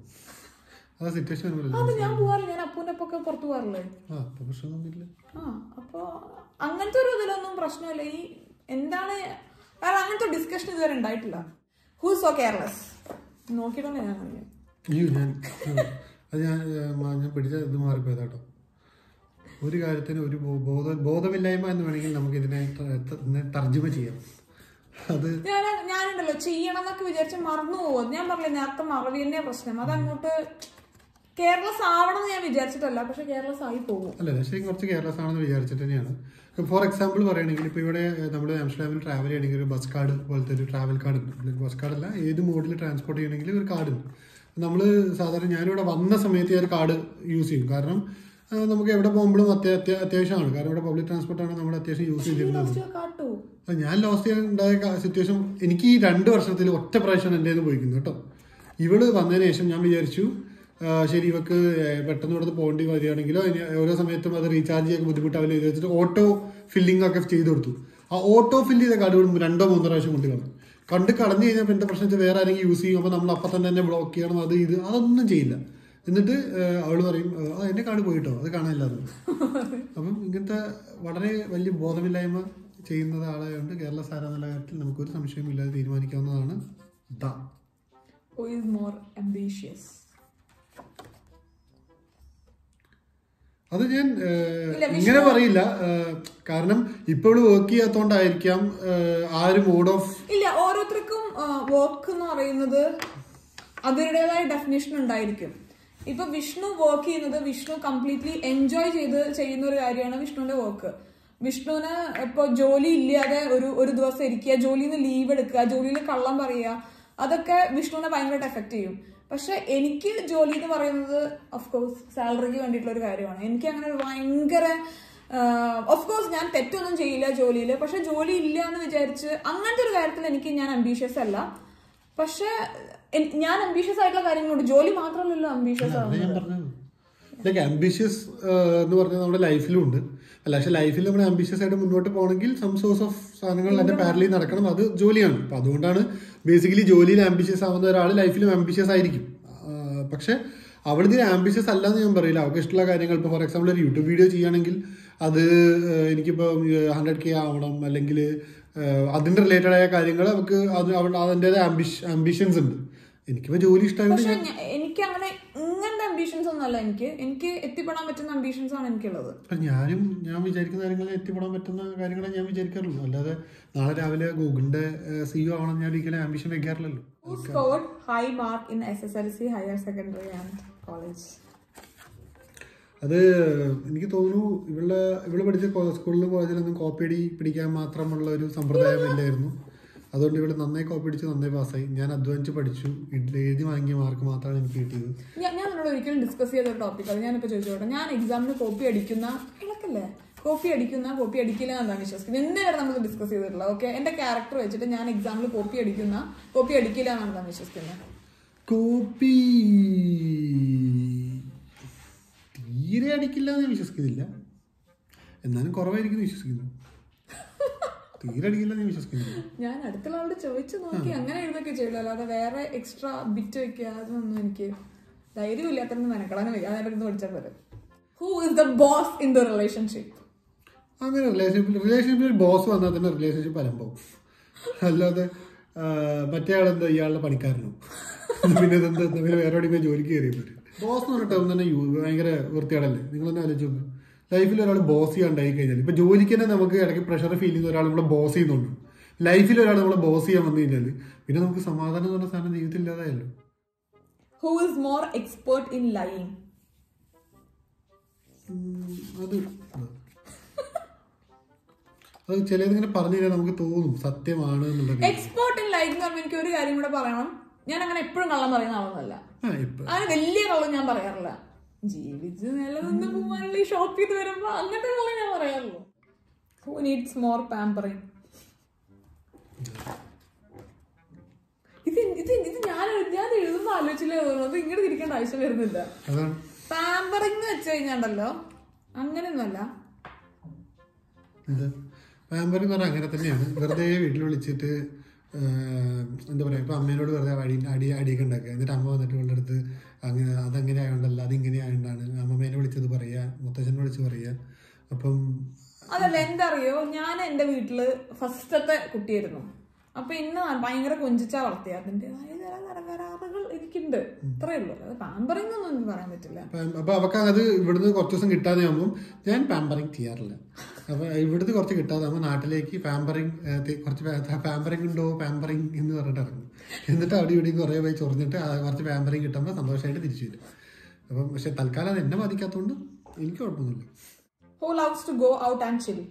ആ സിറ്റുവേഷൻ വരുമ്പോൾ അത് ഞാൻ പോവാറില്ല ഞാൻ അപ്പൂന്റെ ഒപ്പം ഒക്കെ പുറത്തു പോകാറില്ലേ ആ അപ്പൊ പ്രശ്നമൊന്നുമില്ല ആ അപ്പോ അങ്ങനത്തെ ഒരു ഇതിലൊന്നും പ്രശ്നമില്ല ഈ എന്താണ് വേറെ അങ്ങനത്തെ ഡിസ്കഷൻ ഇതുവരെ ഉണ്ടായിട്ടില്ല ഹൂ സോ കെയർലെസ് നോക്കിയിട്ടല്ലേ ഞാൻ കാണിക്കാം അയ്യോ ഞാൻ അത് ഞാൻ ഏ, മ- ഞാൻ പിടിച്ച ഇത് മാറിപ്പോയത് കേട്ടോ ഒരു കാര്യത്തിന് ഒരു ബോ- ബോധ ബോധമില്ലായ്മ എന്ന് വേണമെങ്കിൽ നമുക്ക് ഇതിനെ ത- ത- ഇതിനെ തർജ്ജമ ചെയ്യാം അത് ഞാൻ ഞാനുണ്ടല്ലോ ചെയ്യണം എന്നൊക്കെ വിചാരിച്ച് മറന്നു പോകും ഞാൻ പറഞ്ഞില്ല നേരത്തെ മറവി തന്നെ പ്രശ്നം അതങ്ങോട്ട് കെയർലെസ് ആവണം എന്ന് ഞാൻ വിചാരിച്ചിട്ടല്ല പക്ഷെ കെയർലെസ് ആയി പോകും അല്ല ശരിക്കും കുറച്ച് കെയർലെസ് ആണെന്ന് വിചാരിച്ചിട്ട് തന്നെയാണ് ഫോർ എക്സാമ്പിൾ പറയുകയാണെങ്കിൽ ഇപ്പോൾ ഇവിടെ നമ്മൾ ആംസ്റ്റർഡാമിൽ ട്രാവൽ ചെയ്യണമെങ്കിൽ ഒരു ബസ് കാർഡ് പോലത്തെ ഒരു ട്രാവൽ കാർഡ് ഉണ്ട് ബസ് കാർഡല്ല ഏത് മോഡിൽ ട്രാൻസ്പോർട്ട് ചെയ്യണമെങ്കിൽ ഒരു കാർഡ് ഉണ്ട് നമ്മൾ സാധാരണ ഞാനിവിടെ വന്ന സമയത്ത് ഞാൻ കാർഡ് യൂസ് ചെയ്യും കാരണം ആ, നമുക്ക് എവിടെ പോകുമ്പോഴും അത്യ അത്യ- അത്യാവശ്യമാണ് കാരണം ഇവിടെ പബ്ലിക് ട്രാൻസ്പോർട്ടാണ് നമ്മൾ അത്യാവശ്യം യൂസ് ചെയ്തിരുന്നത് കാട്ടു അത് ഞാൻ ലോസ്റ്റ് ചെയ്യാൻ ഉണ്ടായ സിറ്റുവേഷൻ എനിക്ക് ഈ രണ്ട് വർഷത്തിൽ ഒറ്റ പ്രാവശ്യം എൻ്റെ കയ്യിൽ പോയിക്കുന്നു കേട്ടോ ഇവള് വന്നതിന് ശേഷം ഞാൻ വിചാരിച്ചു ആ, ശരി ഇവക്ക് പെട്ടെന്ന് ഇവിടുന്ന് പോകേണ്ടി വരികയാണെങ്കിലോ ഇനി ഓരോ സമയത്തും അത് റീചാർജ് ചെയ്യാൻ ബുദ്ധിമുട്ടാവില്ല എന്ന് വെച്ചിട്ട് ഓട്ടോ ഫില്ലിംഗ് ഒക്കെ ചെയ്ത് കൊടുത്തു ആ ഓട്ടോ ഫില്ല് ചെയ്ത കാർഡുകൾ രണ്ടോ മൂന്നോ പ്രാവശ്യം കൊണ്ട് കളഞ്ഞു കണ്ട് കളഞ്ഞു കഴിഞ്ഞാൽ എൻ്റെ പ്രശ്നം വെച്ചാൽ വേറെ ആരെങ്കിലും യൂസ് ചെയ്യും അപ്പോൾ നമ്മൾ അപ്പം തന്നെ തന്നെ ബ്ലോക്ക് ചെയ്യണം അത് ഇത് അതൊന്നും ചെയ്യില്ല എന്നിട്ട് അവൾ പറയും ആ എൻ്റെ കാർഡ് പോയിട്ടോ അത് കാണാനില്ലാന്ന് അപ്പം ഇങ്ങനത്തെ വളരെ വലിയ ബോധമില്ലായ്മ ചെയ്യുന്നത് ആളായതുകൊണ്ട് കേരള സാര എന്നുള്ള കാര്യത്തിൽ നമുക്കൊരു സംശയമില്ലാതെ തീരുമാനിക്കാവുന്നതാണ് the who is more ambitious അത് ഞാൻ ഏഹ്, ഇല്ല, വിഷ്ണു- ഇങ്ങനെ പറയില്ല ഏഹ്, കാരണം ഇപ്പോൾ വർക്ക് ചെയ്യാത്തോണ്ടായിരിക്കാം ഏഹ്, ആ ഒരു മൂഡ് ഓഫ് ഇല്ല ഓരോരുത്തർക്കും വർക്ക് എന്ന് പറയുന്നത് അവരുടേതായ ഡെഫിനേഷൻ ഉണ്ടായിരിക്കും ഇപ്പൊ വിഷ്ണു വർക്ക് ചെയ്യുന്നത് വിഷ്ണു കംപ്ലീറ്റ്ലി എൻജോയ് ചെയ്ത് ചെയ്യുന്ന ഒരു കാര്യമാണ് വിഷ്ണുവിന്റെ വർക്ക് വിഷ്ണുവിന് ഇപ്പൊ ജോലി ഇല്ലാതെ ഒരു ഒരു ദിവസം ഇരിക്കുക ജോലിയിൽ നിന്ന് ലീവ് എടുക്കുക ജോലിയിൽ കള്ളം പറയുക അതൊക്കെ വിഷ്ണുവിനെ ഭയങ്കരമായിട്ട് എഫക്ട് ചെയ്യും പക്ഷെ എനിക്ക് ജോലി എന്ന് പറയുന്നത് ഓഫ് കോഴ്സ് സാലറിക്ക് വേണ്ടിയിട്ടുള്ള ഒരു കാര്യമാണ് എനിക്ക് അങ്ങനെ ഒരു ഭയങ്കര ഓഫ് കോഴ്സ് ഞാൻ തെറ്റൊന്നും ചെയ്യില്ല ജോലിയിൽ പക്ഷെ ജോലി ഇല്ല എന്ന് വിചാരിച്ച് അങ്ങനത്തെ ഒരു കാര്യത്തിൽ എനിക്ക് ഞാൻ അംബീഷ്യസ് അല്ല പക്ഷെ എൻ- ഞാൻ അംബീഷ്യസ് ആയിട്ടുള്ള കാര്യങ്ങളുണ്ട് ജോലി മാത്രമല്ലല്ലോ അംബീഷ്യസ് അതാ ആവുന്നത് ഞാൻ പറഞ്ഞത് ലൈക്ക് ആംബിഷ്യസ് എന്ന് പറഞ്ഞാൽ നമ്മുടെ ലൈഫിലും ഉണ്ട് അല്ല പക്ഷെ ലൈഫിൽ നമ്മൾ ആംബിഷ്യസ് ആയിട്ട് മുന്നോട്ട് പോകണമെങ്കിൽ സം സോഴ്സ് ഓഫ് സാധനങ്ങൾ അതിന്റെ പാരലി നടക്കണം അത് ജോലിയാണ് അപ്പൊ അതുകൊണ്ടാണ് ബേസിക്കലി ജോലിയിൽ ആംബിഷ്യസ് ആവുന്ന ഒരാൾ ലൈഫിലും ആംബിഷ്യസ് ആയിരിക്കും ആ, പക്ഷെ അവളിതിന് ആംബിഷ്യസ് അല്ല എന്ന് ഞാൻ പറയില്ല അവൾക്ക് ഇഷ്ടമുള്ള കാര്യങ്ങൾ ഇപ്പോൾ ഫോർ എക്സാമ്പിൾ ഒരു യൂട്യൂബ് വീഡിയോ ചെയ്യുകയാണെങ്കിൽ അത് ഏഹ്, എനിക്കിപ്പോൾ ഹൺഡ്രഡ് കെ ആവണം അല്ലെങ്കിൽ അതിന്റെ റിലേറ്റഡ് ആയ കാര്യങ്ങൾ അവൾക്ക് അത് അവൾ അതിൻ്റെതായ ആംബിഷ് ആംബിഷൻസ് ഉണ്ട് എനിക്കിപ്പോൾ ജോലി ഇഷ്ടമായത് പക്ഷെ ഞ- എനിക്ക് അങ്ങനെ ഇങ്ങനത്തെ അംബീഷൻസ് ഒന്നുമല്ല എനിക്ക് എനിക്ക് എത്തിപ്പെടാൻ പറ്റുന്ന അംബീഷൻസ് ആണ് എനിക്കുള്ളത് അപ്പൊ ഞാനും ഞാൻ വിചാരിക്കുന്ന കാര്യങ്ങളിൽ എത്തിപ്പെടാൻ പറ്റുന്ന കാര്യങ്ങളെ ഞാൻ വിചാരിക്കാറുള്ളൂ അല്ലാതെ നാളെ രാവിലെ ഗൂഗിളിന്റെ സിഇഒ ആവണം ഞാൻ ഒരിക്കലും ആംബിഷൻ വെക്കാറില്ലല്ലോ Who scored high mark in SSLC, higher secondary and college? അത് എനിക്ക് തോന്നുന്നു ഇവളുടെ ഇവള് പഠിച്ച കോ- സ്കൂളിലും കോളേജിലൊന്നും കോപ്പി അടി പിടിക്കാൻ മാത്രമുള്ള ഒരു സമ്പ്രദായം ഇല്ലായിരുന്നു അതുകൊണ്ട് ഇവള് നന്നായി കോപ്പി അടിച്ച് നന്നായി പാസ്സായി ഞാൻ അധ്വാനിച്ച് പഠിച്ചു ഇഡ് എഴുതി വാങ്ങിയ മാർക്ക് മാത്രമാണ് എനിക്ക് കിട്ടിയത് ഞാൻ ഞാൻ നിന്നോട് ഒരിക്കലും ഡിസ്കസ് ചെയ്ത ഒരു ടോപ്പിക് അത് ഞാനിപ്പോൾ ചോദിച്ചോട്ടെ ഞാൻ എക്സാമിന് കോപ്പി അടിക്കുന്ന ഇളക്കല്ലേ കോപ്പി അടിക്കുന്ന കോപ്പി അടിക്കില്ല എന്നാണ് വിശ്വസിക്കുന്നത് എന്നെ വരെ നമ്മൾ ഡിസ്കസ് ചെയ്തിട്ടില്ല ഓക്കെ എന്റെ ക്യാരക്ടർ വെച്ചിട്ട് ഞാൻ എക്സാമിൽ കോപ്പി അടിക്കുന്ന കോപ്പി അടിക്കില്ല എന്നാണ് ഞാൻ വിശ്വസിക്കുന്നത് കോപ്പി തീരെ അടിക്കില്ല എന്ന് ഞാൻ വിശ്വസിക്കുന്നില്ല എന്നാലും കുറവായിരിക്കും എന്ന് വിശ്വസിക്കുന്നു തീരെ അടിക്കില്ല എന്ന് ഞാൻ വിശ്വസിക്കുന്നില്ല ഞാൻ അടുത്തുള്ള ആളോട് ചോദിച്ചു നോക്കി അങ്ങനെ എഴുതൊക്കെ ചെയ്യില്ല അല്ലാതെ വേറെ എക്സ്ട്രാ ബിറ്റ് വെക്കുക അതൊന്നും എനിക്ക് ധൈര്യമില്ലാത്തൊന്ന് മെനക്കെടാൻ വയ്യ അതെടുത്ത് പഠിച്ചാൽ പോലെ who is the boss in the relationship അങ്ങനെ റിലേഷൻഷിപ്പിൽ റിലേഷൻഷിപ്പിൽ ബോസ് വന്നാൽ തന്നെ റിലേഷൻഷിപ്പ് അലമ്പാവും അല്ലാതെ ആ, മറ്റേ ആളെന്താ ഇയാളുടെ പണിക്കാരനോ പിന്നെ ഇതെന്താ പിന്നെ വേറെ എവിടെ പോയി ജോലിക്ക് കയറിയ പറ്റും ബോസ് എന്ന് പറഞ്ഞ ടേം തന്നെ യു- ഭയങ്കര വൃത്തിയാടല്ലേ നിങ്ങളൊന്ന് ആലോചിച്ച് നോക്ക് ലൈഫിൽ ഒരാൾ ബോസ് ചെയ്യാണ്ടായി കഴിഞ്ഞാൽ ഇപ്പൊ ജോലിക്ക് തന്നെ നമുക്ക് ഇടയ്ക്ക് പ്രഷർ ഫീൽ ചെയ്യുന്ന ഒരാൾ നമ്മളെ ബോസ് ചെയ്യുന്നുണ്ട് ലൈഫിൽ ഒരാൾ നമ്മളെ ബോസ് ചെയ്യാൻ വന്നു കഴിഞ്ഞാൽ പിന്നെ നമുക്ക് സമാധാനം എന്ന് പറഞ്ഞ സാധനം ജീവിതത്തിൽ ഇല്ലാതായല്ലോ who is more expert in lying um, അത് അത് ചിലതിങ്ങനെ പറഞ്ഞു കഴിഞ്ഞാൽ നമുക്ക് തോന്നും സത്യമാണ് എന്നുള്ളത് എക്സ്പേർട്ട് ഇൻ ലൈങ് എന്ന് പറയുമ്പോൾ എനിക്ക് ഒരു കാര്യം കൂടെ പറയണം ഞാൻ അങ്ങനെ എപ്പോഴും കള്ളം പറയുന്ന ആളൊന്നല്ല ആ ഇപ്പൊ അങ്ങനെ വലിയ കള്ളം ഞാൻ പറയാറില്ല ജീവിച്ച് നിലനിന്ന് പോകാനുള്ള ഈ ഷോപ്പ് ചെയ്ത് വരുമ്പോ അങ്ങനത്തെ കള്ളം ഞാൻ പറയാറുള്ളൂ ഹൂ നീഡ്സ് മോർ പാമ്പറിങ് ഇത് ഇത് ഇത് ഞാൻ എഴുതി- ഞാൻ എഴുതുമ്പോൾ ആലോചിച്ചില്ലേ തോന്നുന്നത് ഇങ്ങോട്ട് തിരിക്കേണ്ട ആവശ്യം വരുന്നില്ല അതാണ് പാമ്പറിങ് എന്ന് വെച്ച് കഴിഞ്ഞാണ്ടല്ലോ അങ്ങനെയൊന്നുമല്ല ഇത് പാമ്പർ എന്ന് പറഞ്ഞാൽ അങ്ങനെ തന്നെയാണ് വെറുതെ വീട്ടിൽ വിളിച്ചിട്ട് ആ, എന്താ പറയാ ഇപ്പൊ അമ്മേനോട് വെറുതെ അടി അടി അടിയൊക്കെ ഉണ്ടാക്കുക എന്നിട്ട് അമ്മ വന്നിട്ട് ഇവളുടെ അടുത്ത് അങ്ങനെ അതങ്ങനെ ആയതുകൊണ്ടല്ല അതിങ്ങനെ ആയതുകൊണ്ടാണ് അമ്മമ്മേനെ വിളിച്ചത് പറയാ മുത്തച്ഛനെ വിളിച്ച് പറയാ അപ്പം അതല്ല എന്താ അറിയോ ഞാൻ എന്റെ വീട്ടില് ഫസ്റ്റത്തെ കുട്ടിയായിരുന്നു അപ്പൊ ഇന്ന് ഭയങ്കര കൊഞ്ചിച്ചാ വളർത്തിയ അതിന്റേതായ ചില തരകരാറുകൾ എനിക്കുണ്ട് ഇത്രയേ ഉള്ളൂ അത് പാമ്പറിങ് ഒന്നും എനിക്ക് പറയാൻ പറ്റില്ല പാം- അപ്പൊ അവർക്ക് അത് ഇവിടുന്ന് കുറച്ച് ദിവസം കിട്ടാതെ ആകുമ്പോൾ ഞാൻ പാമ്പറിങ് ചെയ്യാറില്ല അപ്പൊ ഇവിടുന്ന് കുറച്ച് കിട്ടാതെ ആകുമ്പോൾ നാട്ടിലേക്ക് പാമ്പറിങ് കുറച്ച് പാമ്പറിങ് ഉണ്ടോ പാമ്പറിങ് എന്ന് പറഞ്ഞിട്ട് ഇറങ്ങും എന്നിട്ട് അവിടെ ഇവിടെയും കുറേ പോയി ചൊറിഞ്ഞിട്ട് ആ കുറച്ച് പാമ്പറിങ് കിട്ടുമ്പോൾ സന്തോഷമായിട്ട് തിരിച്ചു വരും അപ്പം പക്ഷെ തൽക്കാലം അത് എന്നെ ബാധിക്കാത്തതുകൊണ്ട് എനിക്ക് കുഴപ്പമൊന്നുമില്ല who loves to go out and chill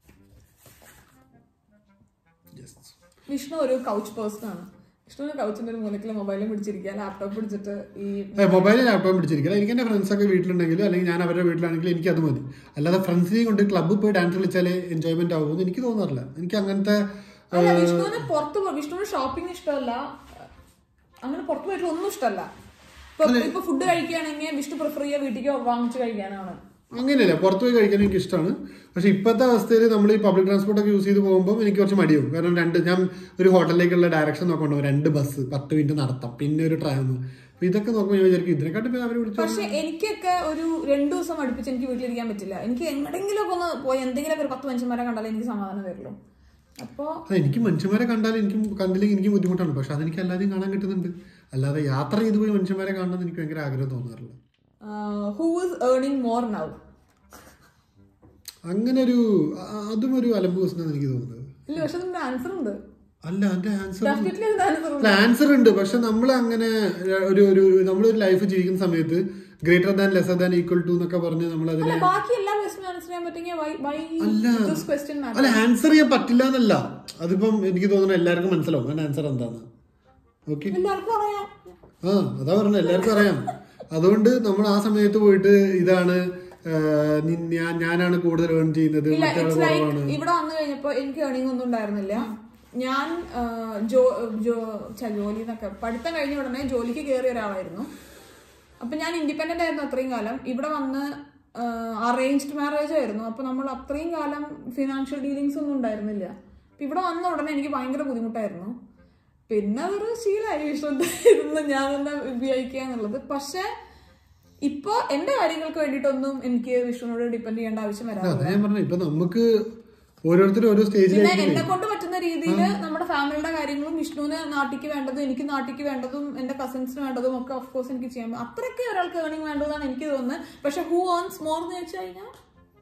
Yes. Vishnu ഒരു കൗച്ച് പേഴ്സൺ ആണ് വിഷ്ണുവിന് കൗച്ചിന്റെ ഒരു മൂലക്കിൽ മൊബൈലും പിടിച്ചിരിക്കുക ലാപ്ടോപ്പ് പിടിച്ചിട്ട് ഈ മൊബൈലിൽ ലാപ്ടോപ്പ് പിടിച്ചിരിക്കില്ല എനിക്ക് എൻ്റെ ഫ്രണ്ട്സൊക്കെ വീട്ടിലുണ്ടെങ്കിലും അല്ലെങ്കിൽ ഞാൻ അവരുടെ വീട്ടിലാണെങ്കിലും എനിക്ക് അത് മതി അല്ലാതെ ഫ്രണ്ട്സിനെയും കൊണ്ട് ക്ലബ്ബിൽ പോയി ഡാൻസ് കളിച്ചാലേ എൻജോയ്മെന്റ് ആവുമെന്ന് എനിക്ക് തോന്നാറില്ല എനിക്ക് അങ്ങനത്തെ അല്ല വിഷ്ണുവിന് പുറത്ത് പോ- വിഷ്ണുവിന് ഷോപ്പിംഗ് ഇഷ്ടമല്ല അങ്ങനെ പുറത്ത് പോയിട്ട് ഒന്നും ഇഷ്ടമല്ല ഇപ്പൊ ഇപ്പൊ ഫുഡ് കഴിക്കുകയാണെങ്കിൽ വിഷ്ണു പ്രിഫർ ചെയ്യുക വീട്ടിലേക്ക് വാങ്ങിച്ചു കഴിക്കാനാണ് അങ്ങനെയല്ല പുറത്ത് പോയി കഴിക്കാൻ എനിക്ക് ഇഷ്ടമാണ് പക്ഷെ ഇപ്പോഴത്തെ അവസ്ഥയിൽ നമ്മൾ ഈ പബ്ലിക് ട്രാൻസ്പോർട്ട് ഒക്കെ യൂസ് ചെയ്ത് പോകുമ്പോൾ എനിക്ക് കുറച്ച് മടിയാവും കാരണം രണ്ട് ഞാൻ ഒരു ഹോട്ടലിലേക്കുള്ള ഡയറക്ഷൻ നോക്കണം രണ്ട് ബസ് പത്ത് മിനിറ്റ് നടത്താം പിന്നെ ഒരു ട്രാം അപ്പൊ ഇതൊക്കെ നോക്കുമ്പോൾ ഞാൻ വിചാരിക്കും ഇതിനെക്കാട്ടും അവരെ വിളിച്ചു പക്ഷെ എനിക്കൊക്കെ ഒരു രണ്ടു ദിവസം അടുപ്പിച്ച് എനിക്ക് വീട്ടിലിരിക്കാൻ പറ്റില്ല എനിക്ക് എങ്ങടെങ്കിലും ഒക്കെ ഒന്ന് പോയി എന്തെങ്കിലും ഒരു പത്ത് മനുഷ്യന്മാരെ കണ്ടാലേ എനിക്ക് സമാധാനം വരുള്ളൂ അപ്പോ അത് എനിക്ക് മനുഷ്യന്മാരെ കണ്ടാൽ എനിക്കും കണ്ടില്ലെങ്കിൽ എനിക്ക് ബുദ്ധിമുട്ടാണ് പക്ഷെ അതെനിക്ക് അല്ലാതെയും കാണാൻ കിട്ടുന്നുണ്ട് അല്ലാതെ യാത്ര ചെയ്ത് പോയി മനുഷ്യന്മാരെ കാണണമെന്ന് എനിക്ക് ഭയങ്കര ആഗ്രഹം തോന്നാറില്ല who is earning more now അങ്ങനെ ഒരു അ- അതും ഒരു അലമ്പ് ദിവസം എനിക്ക് തോന്നുന്നത് ഇല്ല പക്ഷെ അതിന്റെ ആൻസർ ഉണ്ട് അല്ല അതിന്റെ ആൻസർ ഡെഫിനറ്റ്ലി അതിന്റെ ആൻസർ ഉണ്ട് അല്ല ആൻസർ ഉണ്ട് പക്ഷെ നമ്മൾ അങ്ങനെ ഒരു ഒരു നമ്മളൊരു ലൈഫ് ജീവിക്കുന്ന സമയത്ത് greater than lesser than equal to എന്നൊക്കെ പറഞ്ഞ് നമ്മൾ അതിനെ അല്ല ബാക്കി എല്ലാ ക്വസ്റ്റിനും ആൻസർ ചെയ്യാൻ പറ്റുമെങ്കിൽ വൈ വൈ അല്ല. ദിസ് ക്വസ്റ്റ്യൻ അല്ല ആൻസർ ചെയ്യാൻ പറ്റില്ല എന്നല്ല അതിപ്പം എനിക്ക് തോന്നുന്നു എല്ലാവർക്കും മനസ്സിലാവും അതിന്റെ ആൻസർ എന്താന്ന് ഓക്കെ എല്ലാവർക്കും അറിയാം ആ അതാ പറഞ്ഞ എല്ലാവർക്കും അറിയാം അതുകൊണ്ട് നമ്മൾ ആ സമയത്ത് പോയിട്ട് ഇതാണ് ആ, നി- ഞാൻ ഞാനാണ് കൂടുതൽ ഏൺ ചെയ്യുന്നത് ഇല്ല മറ്റേ ഇറ്റ്സ് ലൈക്ക് കുറവാണ് ഇവിടെ വന്നു കഴിഞ്ഞപ്പോ എനിക്ക് ഏണിംഗ് ഒന്നും ഉണ്ടായിരുന്നില്ല ഞാൻ ആ, ജോ ജോ ഛ, ജോലി എന്നൊക്കെ പഠിത്തം കഴിഞ്ഞ ഉടനെ ജോലിക്ക് കയറിയ ഒരാളായിരുന്നു അപ്പൊ ഞാൻ ഇൻഡിപെൻഡന്റ് ആയിരുന്നു അത്രയും കാലം ഇവിടെ വന്ന് അറേഞ്ച്ഡ് മാരേജ് ആയിരുന്നു അപ്പൊ നമ്മൾ അത്രയും കാലം ഫിനാൻഷ്യൽ ഡീലിങ്സ് ഒന്നും ഉണ്ടായിരുന്നില്ല അപ്പൊ ഇവിടെ വന്ന ഉടനെ എനിക്ക് ഭയങ്കര ബുദ്ധിമുട്ടായിരുന്നു പിന്നെ അതൊരു ശീലമായി വിശ്വസിച്ചിരുന്ന് ഞാൻ തന്നെ ഉപയോഗിക്കുക എന്നുള്ളത് പക്ഷെ ഇപ്പൊ എന്റെ കാര്യങ്ങൾക്ക് വേണ്ടിയിട്ടൊന്നും എനിക്ക് വിഷ്ണുവിനോട് ഡിപ്പെൻഡ് ചെയ്യേണ്ട ആവശ്യം വരാറില്ല അതാ ഞാൻ പറഞ്ഞു ഇപ്പൊ നമുക്ക് ഓരോരുത്തരും ഓരോ പിന്നെ സ്റ്റേജിലേക്ക് എന്നെ കൊണ്ട് പറ്റുന്ന രീതിയിൽ നമ്മുടെ ഫാമിലിയുടെ കാര്യങ്ങളും വിഷ്ണുവിന് നാട്ടിക്ക് വേണ്ടതും എനിക്ക് നാട്ടിക്ക് വേണ്ടതും എന്റെ കസിൻസിന് വേണ്ടതും ഒക്കെ ഓഫ് കോഴ്സ് എനിക്ക് ചെയ്യാൻ പറ്റും അത്രയ്ക്ക് ഒരാൾക്ക് ഏണിംഗ് വേണ്ടതാണ് എനിക്ക് തോന്നുന്നത് പക്ഷെ ഹൂ ഏൺസ് മോർ എന്ന് വെച്ച് കഴിഞ്ഞാൽ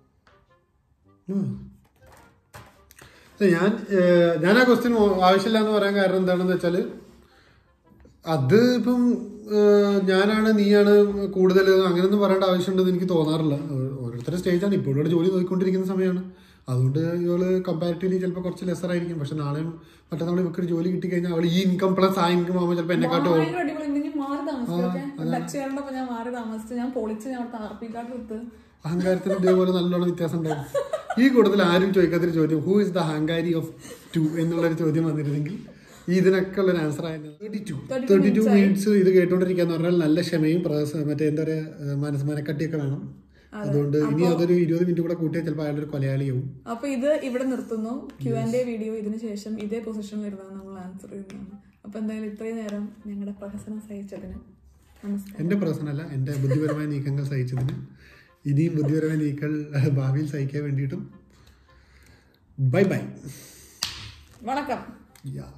അല്ല, ഞാൻ ഏഹ്, ഞാൻ ആ ക്വസ്റ്റ്യൻ ആവശ്യമില്ല എന്ന് പറയാൻ കാരണം എന്താണെന്ന് വെച്ചാല് അത് ഇപ്പം ഏഹ്, ഞാനാണ് നീയാണ് കൂടുതൽ അങ്ങനെയൊന്നും പറയേണ്ട ആവശ്യമുണ്ടെന്ന് എനിക്ക് തോന്നാറില്ല ഓ- ഓരോരുത്തരുടെ സ്റ്റേജാണ് ഇപ്പോൾ ഇവിടെ ജോലി നോക്കിക്കൊണ്ടിരിക്കുന്ന സമയമാണ് അതുകൊണ്ട് ഇവള് കമ്പാരിറ്റീവ്ലി ചിലപ്പോൾ കുറച്ച് ലെസർ ആയിരിക്കും പക്ഷെ നാളെയും മറ്റന്നാളും ഇവർക്ക് ഒരു ജോലി കിട്ടിക്കഴിഞ്ഞാൽ അവൾ ഈ ഇൻകം പ്ലസ് ആ ഇൻകം ആകുമ്പോൾ ചിലപ്പോൾ എന്നെക്കാട്ടും ഭയങ്കര അടിപൊളി ഉണ്ടെങ്കിൽ മാറി താമസിച്ചൊക്കെ ഡച്ച് കണ്ടപ്പോ ഞാൻ മാറി താമസിച്ചു ഞാൻ പൊളിച്ച് ഞാൻ അവിടുത്തെ ആർ പി കാർഡ് എടുത്ത് അഹങ്കാരത്തിന് ഇതേപോലെ നല്ലോണം വ്യത്യാസം ഉണ്ടാവും ഈ കൂട്ടത്തിൽ ആരും ചോദിക്കാത്തൊരു ചോദ്യം ഹൂ ഇസ് ദ അഹങ്കാരി ഓഫ് ടു എന്നുള്ളൊരു ചോദ്യം വന്നിരുന്നെങ്കിൽ ഈ ഇതിനൊക്കെ ഉള്ള ആൻസർ ആയിരുന്നു thirty two thirty two minutes ഇത് കേട്ടോണ്ടിരിക്കാന്ന് പറഞ്ഞാൽ നല്ല ക്ഷമയും പ്രയാസം മറ്റേ എന്താ പറയാ മനസ്സ് മനക്കട്ടിയൊക്കെ വേണം അതുകൊണ്ട് ഇനി അതൊരു ഇരുപത് മിനിറ്റ് കൂടെ കൂട്ടിയാൽ ചിലപ്പോൾ അയാളൊരു കൊലയാളിയാവും അപ്പൊ ഇത് ഇവിടെ നിർത്തുന്നു ക്യു ആൻഡ് എ വീഡിയോ ഇതിന് ശേഷം ഇതേ പൊസിഷനിൽ ഇരുന്നാണ് നമ്മൾ ആൻസർ ചെയ്യുന്നതാണ് അപ്പൊ എന്തായാലും ഇത്രയും നേരം ഞങ്ങളുടെ പ്രഹസനം സഹിച്ചതിന് നമസ്കാരം എന്റെ പ്രശ്നമല്ല എന്റെ ബുദ്ധിപരമായ നീക്കങ്ങൾ സഹിച്ചതിന് ഇനിയും ബുദ്ധിപരമായ നീക്കങ്ങൾ ഭാവിയിൽ സഹിക്കാൻ വേണ്ടിയിട്ടും ബൈ ബൈ വണക്കം യാ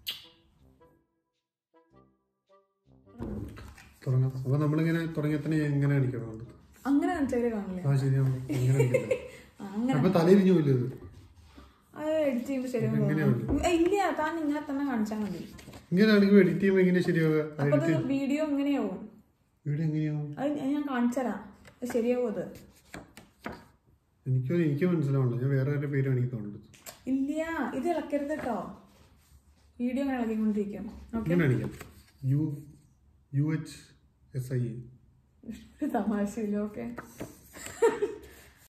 തുടങ്ങാം അപ്പൊ നമ്മളിങ്ങനെ തുടങ്ങിയ തന്നെ എങ്ങനെ അടിക്കണം അങ്ങനെ കാണിച്ചാലേ കാണില്ല ആ ശരിയാണ് എങ്ങനെ അടിക്കണം ആ, അങ്ങനെ അപ്പൊ തലയിരിഞ്ഞു പോയില്ലേ ഇത് അത് എഡിറ്റ് ചെയ്യുമ്പോൾ ശരിയാവും ഇല്ല താൻ ഇങ്ങനെ തന്നെ കാണിച്ചാൽ മതി ഇങ്ങനെയാണെങ്കിൽ എഡിറ്റ് ചെയ്യുമ്പോൾ എങ്ങനെ ശരിയാവുക അപ്പൊ അത് വീഡിയോ എങ്ങനെയാവും വീഡിയോ എങ്ങനെയാവും അത് ഞാൻ കാണിച്ചുതരാം അത് ശരിയാവും അത് എനിക്ക് എനിക്ക് മനസ്സിലാവണില്ല ഞാൻ വേറെ ആരുടെ പേര് എനിക്ക് തോന്നുന്നത് ഇല്ല ഇത് ഇളക്കരുത് കേട്ടോ വീഡിയോ അങ്ങനെ ഇളക്കിക്കൊണ്ടിരിക്കും ഓക്കെ ഇങ്ങനെ അടിക്കാം U U H S I തമാശയില്ല ഓക്കെ